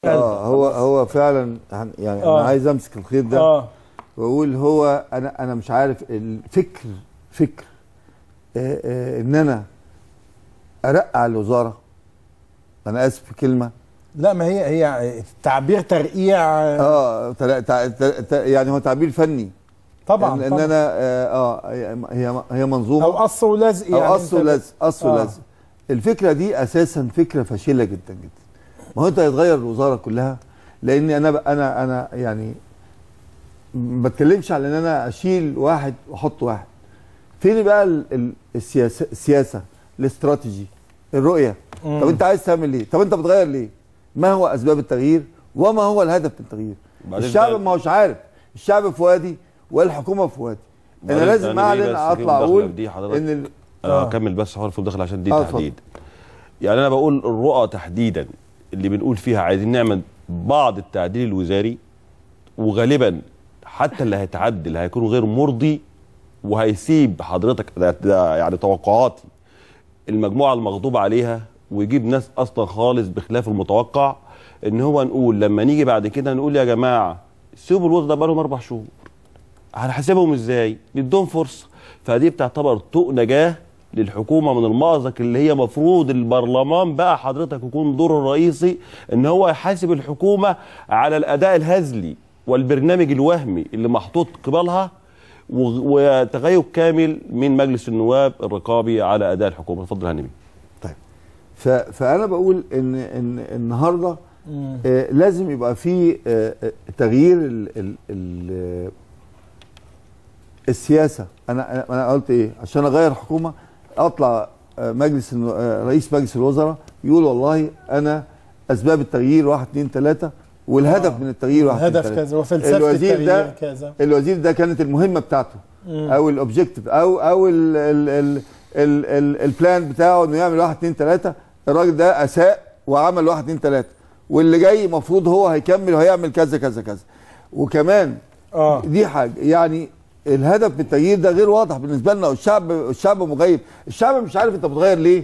اه هو هو فعلا هن- يعني آه. انا عايز امسك الخيط ده اه واقول هو انا انا مش عارف الفكر فكر آه آه ان انا ارقع الوزاره انا اسف في كلمه لا ما هي هي تعبير ترقيع اه تل- تع- تع- تع- يعني هو تعبير فني طبعا ان, إن طبعا. انا اه آه، هي هي منظومه او قص ولزق او يعني قص أنت- ولزق قص آه. ولزق الفكره دي اساسا فكره فاشله جدا جدا ما هو انت هيتغير الوزاره كلها لان انا ب- انا انا يعني ما بتكلمش على ان انا اشيل واحد واحط واحد فين بقى ال- ال- السياسه السياسه الاستراتيجي الرؤيه مم. طب انت عايز تعمل ايه طب انت بتغير ليه ما هو اسباب التغيير وما هو الهدف من التغيير بعدين الشعب ده- ما هوش عارف الشعب في وادي والحكومه في وادي انا بعدين لازم أنا ليه اعلن بس اطلع كده داخلة اقول في دي حضرتك؟ ان ال... انا آه. هكمل بس حوار الفضل داخل عشان دي آه، تحديد يعني انا بقول الرؤى تحديدا اللي بنقول فيها عايزين نعمل بعض التعديل الوزاري وغالبا حتى اللي هيتعدل هيكون غير مرضي وهيسيب حضرتك ده, ده يعني توقعاتي المجموعه المغضوب عليها ويجيب ناس اصلا خالص بخلاف المتوقع ان هو نقول لما نيجي بعد كده نقول يا جماعه سيبوا الوزراء ده بقالهم اربع شهور هنحاسبهم ازاي؟ نديهم فرصه فدي بتعتبر طوق نجاه للحكومه من المأزق اللي هي مفروض البرلمان بقى حضرتك يكون دوره الرئيسي ان هو يحاسب الحكومه على الاداء الهزلي والبرنامج الوهمي اللي محطوط قبالها و- وتغيب كامل من مجلس النواب الرقابي على اداء الحكومه اتفضل يا هاني طيب ف... فانا بقول ان ان النهارده آه لازم يبقى في آه آه، تغيير ال... ال... ال... السياسه انا انا أنا قلت ايه عشان اغير حكومه اطلع آه، مجلس النو- آه، رئيس مجلس الوزراء يقول والله انا اسباب التغيير واحد اثنين ثلاثه والهدف آه. من التغيير واحد هدف اتنين، تلاتة. كذا وفلسفه الوزير التغيير ده كذا الوزير ده كانت المهمه بتاعته مم. او الاوبجيكتيف او او ال ال ال ال ال البلان بتاعه انه يعمل واحد اتنين تلاته الراجل ده اساء وعمل واحد اتنين تلاته واللي جاي المفروض هو هيكمل وهيعمل كذا كذا كذا وكمان اه دي حاجه يعني الهدف من التغيير ده غير واضح بالنسبه لنا والشعب الشعب مغيب الشعب مش عارف انت بتغير ليه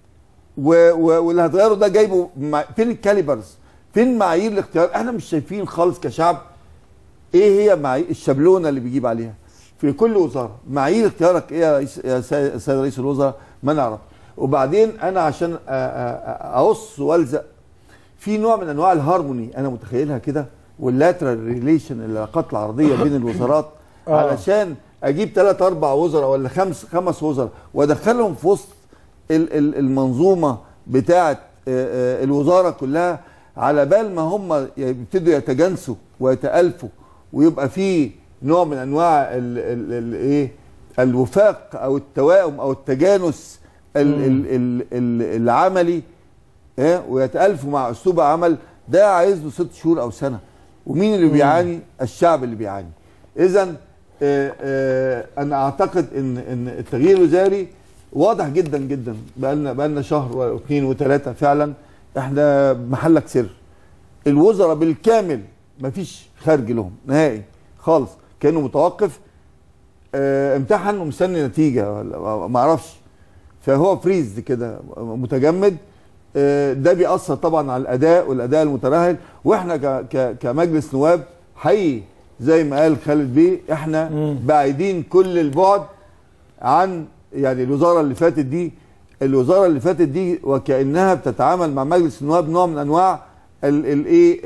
و و واللي هتغيره ده جايبه مع فين الكاليبرز فين معايير الاختيار احنا مش شايفين خالص كشعب ايه هي معايير الشبلونه اللي بيجيب عليها في كل وزاره معايير اختيارك ايه يا رئيس يا سي- سيد رئيس الوزراء ما نعرف وبعدين انا عشان أ- أ- أ- اقص والزق في نوع من انواع الهارموني انا متخيلها كده واللاترال ريليشن العلاقات العرضيه بين الوزارات آه. علشان اجيب ثلاث اربع وزراء ولا خمس خمس وزراء وادخلهم في وسط ال- ال- المنظومه بتاعه آه، آه، الوزاره كلها على بال ما هم يبتدوا يتجانسوا ويتالفوا ويبقى في نوع من انواع ال- ال- ال- ايه الوفاق او التوائم او التجانس ال- ال- ال- ال- العملي ايه ويتالفوا مع اسلوب عمل ده عايز له ست شهور او سنه ومين اللي بيعاني الشعب اللي بيعاني اذا انا اعتقد ان ان التغيير الوزاري واضح جدا جدا بقالنا بقالنا شهر واثنين وثلاثه فعلا احنا محلك سر الوزراء بالكامل مفيش خارج لهم نهائي خالص كانه متوقف اه امتحن ومستني نتيجه ولا ما اعرفش فهو فريز كده متجمد آه، ده بيأثر طبعا على الاداء والاداء المترهل واحنا ك- ك- كمجلس نواب حقيقي زي ما قال خالد بيه احنا مم. بعيدين بعيدين كل البعد عن يعني الوزاره اللي فاتت دي الوزاره اللي فاتت دي وكانها بتتعامل مع مجلس النواب نوع من انواع الايه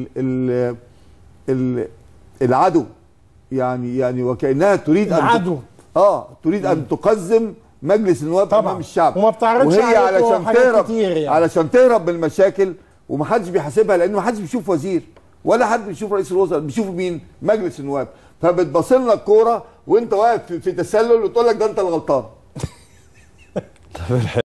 العدو يعني يعني وكانها تريد ان تق- العدو اه تريد ان تقزم مجلس النواب طبعا. امام الشعب وما بتعرضش وهي عليكم علشان حاجات تهرب كتير يعني. علشان تهرب من المشاكل ومحدش بيحاسبها لان محدش بيشوف وزير ولا حد بيشوف رئيس الوزراء بيشوفوا مين مجلس النواب فبتبصل لك كوره وانت واقف في- في تسلل وتقول لك ده انت الغلطان